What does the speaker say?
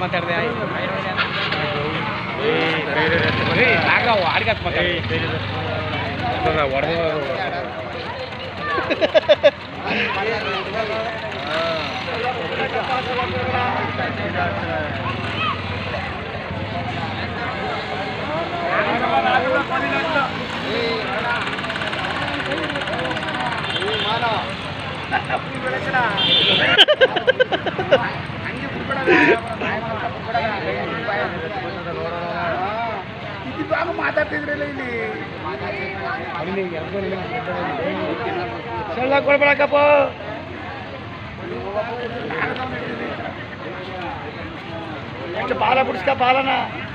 ಮಾತಾಡ್ದೆ ನಾಗವು ಆಡ್ಗತ್ ಮಾತಾಡ್ದೆ ಮಾತಾಡ್ತಿದ್ರಲ್ಲ ಇಲ್ಲಿ ಸಣ್ಣ ಕೊಡ್ಬೇಡಕ್ಕಪ್ಪ ಎಷ್ಟು ಬಾಲ ಬಿಡಿಸ್ಕ ಬಾಲನ